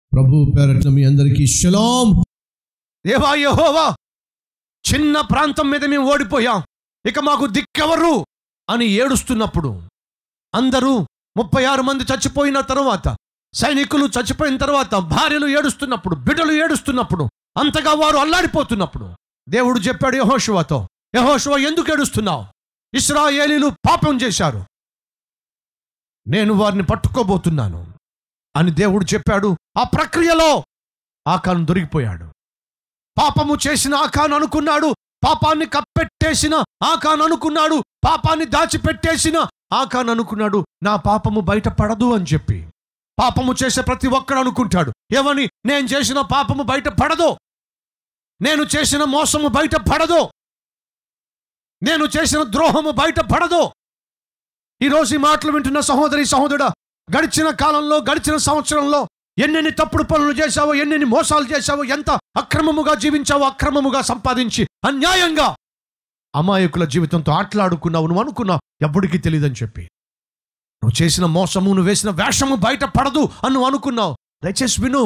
ప్రభు పేరట్ల మీ అందరికీ షలాం దేవా యెహోవా చిన్న ప్రాంతం మీద మేము ఓడిపోయాం ఇక మాకు దిక్కెవరు అని ఏడుస్తున్నప్పుడు అందరూ ముప్పై ఆరు మంది చచ్చిపోయిన తర్వాత సైనికులు చచ్చిపోయిన తర్వాత భార్యలు ఏడుస్తున్నప్పుడు బిడ్డలు ఏడుస్తున్నప్పుడు అంతగా వారు అల్లాడిపోతున్నప్పుడు దేవుడు చెప్పాడు యహోశువతో యహోశువ ఎందుకు ఏడుస్తున్నావు ఇస్రాయేలీలు పాపం చేశారు నేను వారిని పట్టుకోబోతున్నాను అని దేవుడు చెప్పాడు ఆ ప్రక్రియలో ఆకాను దొరికిపోయాడు పాపము చేసిన ఆకాను అనుకున్నాడు పాపాన్ని కప్పెట్టేసిన ఆకాను అనుకున్నాడు పాపాన్ని దాచిపెట్టేసిన ఆకాను అనుకున్నాడు నా పాపము బయటపడదు అని చెప్పి పాపము చేసే ప్రతి ఒక్కడు అనుకుంటాడు ఏమని నేను చేసిన పాపము బయట పడదు నేను చేసిన మోసము బయట పడదు నేను చేసిన ద్రోహము బయట పడదు ఈరోజు ఈ మాటలు వింటున్న సహోదరి సహోదరుడా గడిచిన కాలంలో గడిచిన సంవత్సరంలో ఎన్నెన్ని తప్పుడు పనులు చేశావో ఎన్నెన్ని మోసాలు చేశావో ఎంత అక్రమముగా జీవించావో అక్రమముగా సంపాదించి అన్యాయంగా అమాయకుల జీవితంతో ఆటలాడుకున్నావు నువ్వు అనుకున్నావు ఎవ్వడికి తెలియదని చెప్పి నువ్వు చేసిన మోసము నువ్వు వేసిన వేషము బయట పడదు అని నువ్వు అనుకున్నావు దయచేసి విను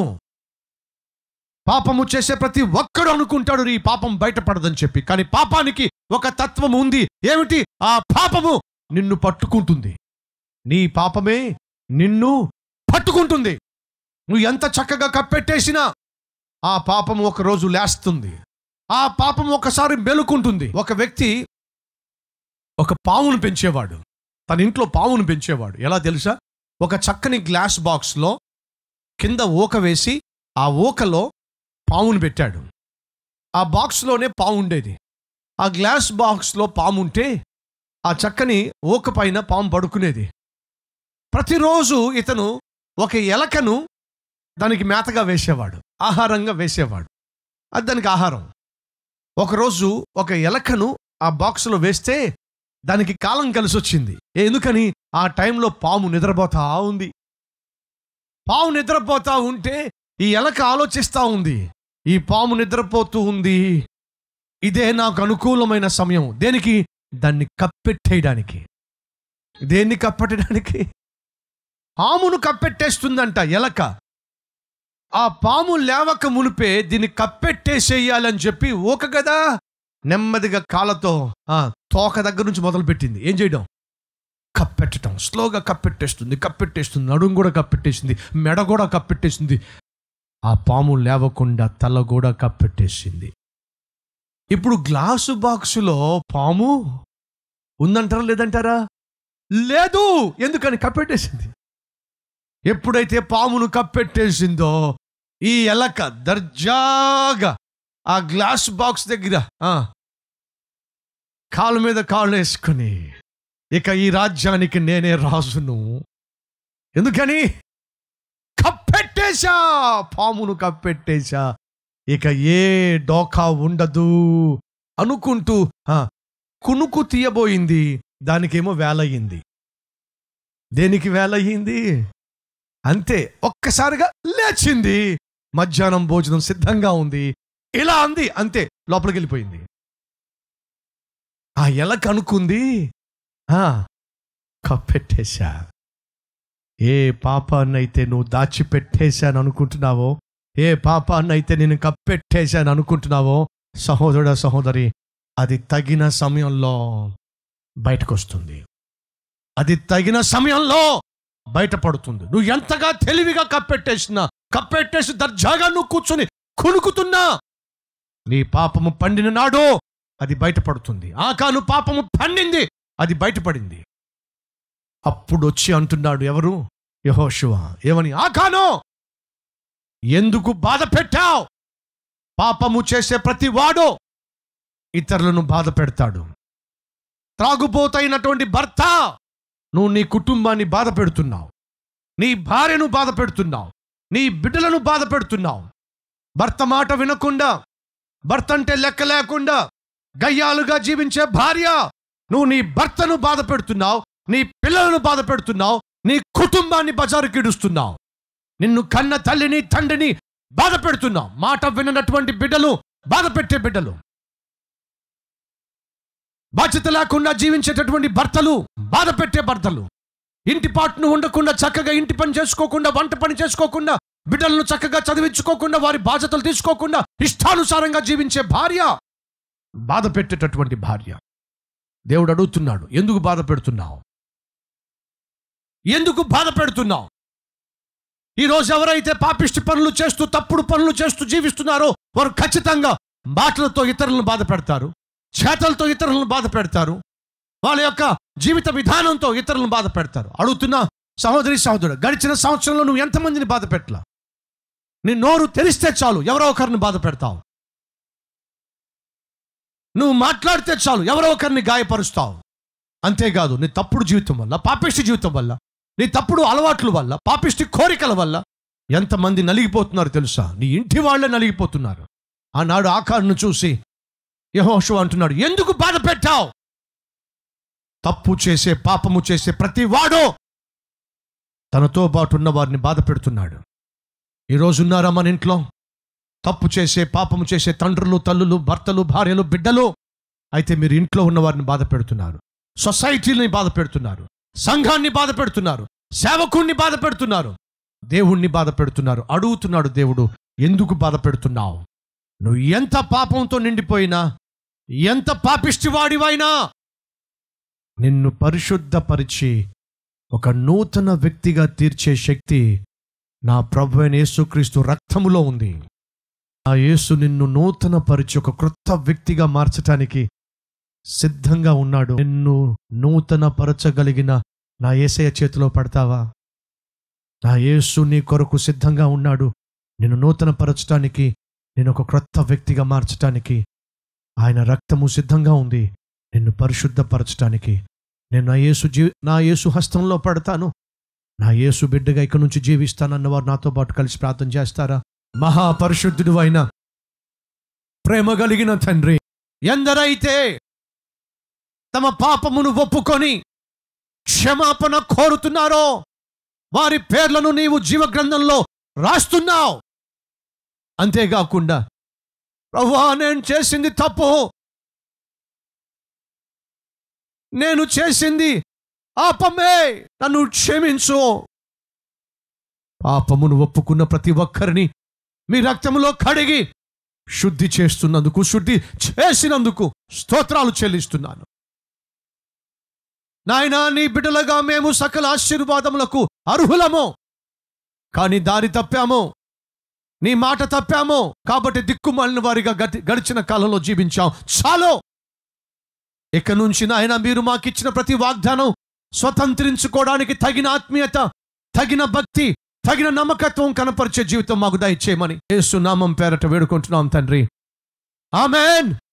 పాపము చేసే ప్రతి ఒక్కడు అనుకుంటాడు ఈ పాపం బయటపడదని చెప్పి కానీ పాపానికి ఒక తత్వం ఉంది ఏమిటి ఆ పాపము నిన్ను పట్టుకుంటుంది నీ పాపమే నిన్ను పట్టుకుంటుంది నువ్వు ఎంత చక్కగా కప్పెట్టేసినా ఆ పాపం ఒక రోజు లేస్తుంది ఆ పాపం ఒకసారి మెలుకుంటుంది ఒక వ్యక్తి ఒక పావును పెంచేవాడు తన ఇంట్లో పావును పెంచేవాడు ఎలా తెలుసా ఒక చక్కని గ్లాస్ బాక్స్లో కింద ఊక వేసి ఆ ఊకలో పావును పెట్టాడు ఆ బాక్స్లోనే పాము ఉండేది ఆ గ్లాస్ బాక్స్లో పాము ఉంటే ఆ చక్కని ఊక పైన పాము పడుకునేది ప్రతిరోజు ఇతను ఒక ఎలకను దానికి మేతగా వేసేవాడు ఆహారంగా వేసేవాడు అది దానికి ఆహారం ఒకరోజు ఒక ఎలకను ఆ బాక్స్లో వేస్తే దానికి కాలం కలిసి వచ్చింది ఎందుకని ఆ టైంలో పాము నిద్రపోతా ఉంది పాము నిద్రపోతా ఉంటే ఈ ఎలక ఆలోచిస్తా ఉంది ఈ పాము నిద్రపోతూ ఉంది ఇదే నాకు అనుకూలమైన సమయం దేనికి దాన్ని కప్పెట్టేయడానికి దేన్ని కప్పెట్టడానికి పామును కప్పెట్టేస్తుందంట ఎలక ఆ పాము లేవక మునిపే దీన్ని కప్పెట్టేసేయాలని చెప్పి ఓక కదా నెమ్మదిగా కాళ్ళతో ఆ తోక దగ్గర నుంచి మొదలుపెట్టింది ఏం చేయడం కప్పెట్టడం స్లోగా కప్పెట్టేస్తుంది కప్పెట్టేస్తుంది నడుము కూడా కప్పెట్టేసింది మెడ కూడా కప్పెట్టేసింది ఆ పాము లేవకుండా తల కూడా కప్పెట్టేసింది ఇప్పుడు గ్లాసు బాక్సులో పాము ఉందంటారా లేదంటారా లేదు ఎందుకని కప్పెట్టేసింది ఎప్పుడైతే పామును కప్పెట్టేసిందో ఈ ఎలక దర్జాగా ఆ గ్లాస్ బాక్స్ దగ్గర ఆ, కాలు మీద కాళ్ళు వేసుకుని ఇక ఈ రాజ్యానికి నేనే రాజును ఎందుకని కప్పెట్టేశా పామును కప్పెట్టేశా ఇక ఏ డోకా ఉండదు అనుకుంటూ ఆ, కునుకు తీయబోయింది దానికేమో వేలయ్యింది దేనికి వేలయ్యింది అంతే ఒక్కసారిగా లేచింది మధ్యాహ్నం భోజనం సిద్ధంగా ఉంది ఇలా అంది అంతే లోపలికి వెళ్ళిపోయింది ఆ ఎలక అనుకుంది ఆ, కప్పెట్టేశా ఏ పాపాన్నైతే నువ్వు దాచిపెట్టేశాను అనుకుంటున్నావో ఏ పాపాన్నైతే నేను కప్పెట్టేశాను అనుకుంటున్నావో సహోదరుడ సహోదరి అది తగిన సమయంలో బయటకు వస్తుంది అది తగిన సమయంలో బయటపడుతుంది నువ్వు ఎంతగా తెలివిగా కప్పెట్టేసినా కప్పెట్టేసి దర్జాగా నువ్వు కూర్చొని కునుకుతున్నా నీ పాపము పండిన నాడు అది బయటపడుతుంది ఆకాను పాపము పండింది అది బయటపడింది అప్పుడు వచ్చి అంటున్నాడు ఎవరు యహోశువ ఏమని ఆకాను ఎందుకు బాధ పెట్టావు పాపము చేసే ప్రతి వాడు ఇతరులను బాధ పెడతాడు త్రాగుబోతైనటువంటి భర్త నువ్వు నీ కుటుంబాన్ని బాధ పెడుతున్నావు నీ భార్యను బాధ పెడుతున్నావు నీ బిడ్డలను బాధ పెడుతున్నావు భర్త మాట వినకుండా భర్త అంటే లెక్క లేకుండా గయ్యాలుగా జీవించే భార్య నువ్వు నీ భర్తను బాధ పెడుతున్నావు నీ పిల్లలను బాధ పెడుతున్నావు నీ కుటుంబాన్ని బజారుకి ఇడుస్తున్నావు నిన్ను కన్న తల్లిని తండ్రిని బాధ పెడుతున్నావు మాట విననటువంటి బిడ్డలు బాధ పెట్టే బిడ్డలు బాధ్యత లేకుండా జీవించేటటువంటి భర్తలు బాధ పెట్టే భర్తలు ఇంటి పాటును ఉండకుండా చక్కగా ఇంటి పని చేసుకోకుండా వంట పని చేసుకోకుండా బిడ్డలను చక్కగా చదివించుకోకుండా వారి బాధ్యతలు తీసుకోకుండా ఇష్టానుసారంగా జీవించే భార్య బాధ పెట్టేటటువంటి భార్య దేవుడు అడుగుతున్నాడు ఎందుకు బాధ పెడుతున్నావు ఎందుకు బాధ పెడుతున్నావు ఈరోజు ఎవరైతే పాపిష్టి పనులు చేస్తూ తప్పుడు పనులు చేస్తూ జీవిస్తున్నారో వారు ఖచ్చితంగా మాటలతో ఇతరులను బాధ పెడతారు చేతలతో ఇతరులను బాధ పెడతారు వాళ్ళ యొక్క జీవిత విధానంతో ఇతరులను బాధ పెడతారు అడుగుతున్నా సహోదరి సహోదరుడు గడిచిన సంవత్సరంలో నువ్వు ఎంతమందిని బాధ పెట్టలా నీ నోరు తెరిస్తే చాలు ఎవరో ఒకరిని బాధ పెడతావు నువ్వు మాట్లాడితే చాలు ఎవరో ఒకరిని గాయపరుస్తావు అంతేకాదు నీ తప్పుడు జీవితం వల్ల పాపిష్టి జీవితం వల్ల నీ తప్పుడు అలవాట్ల వల్ల పాపిష్టి కోరికల వల్ల ఎంతమంది నలిగిపోతున్నారు తెలుసా నీ ఇంటి వాళ్ళే నలిగిపోతున్నారు ఆనాడు ఆకారును చూసి యహోషు అంటున్నాడు ఎందుకు బాధ పెట్టావు తప్పు చేసే పాపము చేసే ప్రతి వాడో తనతో పాటు ఉన్న వారిని బాధ పెడుతున్నాడు ఈరోజు ఉన్నారా మన ఇంట్లో తప్పు చేసే పాపము చేసే తండ్రులు తల్లులు భర్తలు భార్యలు బిడ్డలు అయితే మీరు ఇంట్లో ఉన్న వారిని బాధ పెడుతున్నారు సొసైటీని బాధ పెడుతున్నారు సంఘాన్ని బాధ పెడుతున్నారు సేవకుణ్ణి బాధ పెడుతున్నారు దేవుణ్ణి బాధ పెడుతున్నారు అడుగుతున్నాడు దేవుడు ఎందుకు బాధ పెడుతున్నావు నువ్వు ఎంత పాపంతో నిండిపోయినా ఎంత పాపిష్టివాడివైనా నిన్ను పరిశుద్ధపరిచి ఒక నూతన వ్యక్తిగా తీర్చే శక్తి నా ప్రభు అయిన యేసుక్రీస్తు రక్తములో ఉంది ఆ యేసు నిన్ను నూతన పరిచి ఒక క్రొత్త వ్యక్తిగా మార్చటానికి సిద్ధంగా ఉన్నాడు నిన్ను నూతన పరచగలిగిన నా ఏసయ్య చేతిలో పడతావా నా యేసు నీ కొరకు సిద్ధంగా ఉన్నాడు నిన్ను నూతన పరచటానికి నేను ఒక క్రొత్త వ్యక్తిగా మార్చటానికి ఆయన రక్తము సిద్ధంగా ఉంది నిన్ను పరిశుద్ధపరచటానికి నేను నా యేసు జీ నా యేసు హస్తంలో పడతాను నా యేసు బిడ్డగా ఇక నుంచి జీవిస్తానన్నవారు నాతో పాటు కలిసి ప్రార్థన చేస్తారా మహాపరిశుద్ధుడు అయిన ప్రేమ కలిగిన తండ్రి ఎందరైతే తమ పాపమును ఒప్పుకొని క్షమాపణ కోరుతున్నారో వారి పేర్లను నీవు జీవగ్రంథంలో రాస్తున్నావు అంతేకాకుండా ప్రభువా నేను చేసింది తప్పు నేను చేసింది పాపమే నన్ను క్షమించు పాపమును ఒప్పుకున్న ప్రతి ఒక్కరిని మీ రక్తములో కడిగి శుద్ధి చేస్తున్నందుకు శుద్ధి చేసినందుకు స్తోత్రాలు చెల్లిస్తున్నాను నాయనా నీ బిడ్డలుగా మేము సకల ఆశీర్వాదములకు అర్హులము కానీ దారి తప్పాము నీ మాట తప్పాము కాబట్టి దిక్కుమాలిన వారిగా గతి గడిచిన కాలంలో జీవించాం చాలు ఇక నుంచి నాయన మీరు మాకిచ్చిన ప్రతి వాగ్దానం స్వతంత్రించుకోవడానికి తగిన ఆత్మీయత తగిన భక్తి తగిన నమ్మకత్వం కనపరిచే జీవితం మాకు దయచేయమని యేసు నామం పేరట వేడుకుంటున్నాం తండ్రి ఆమెన్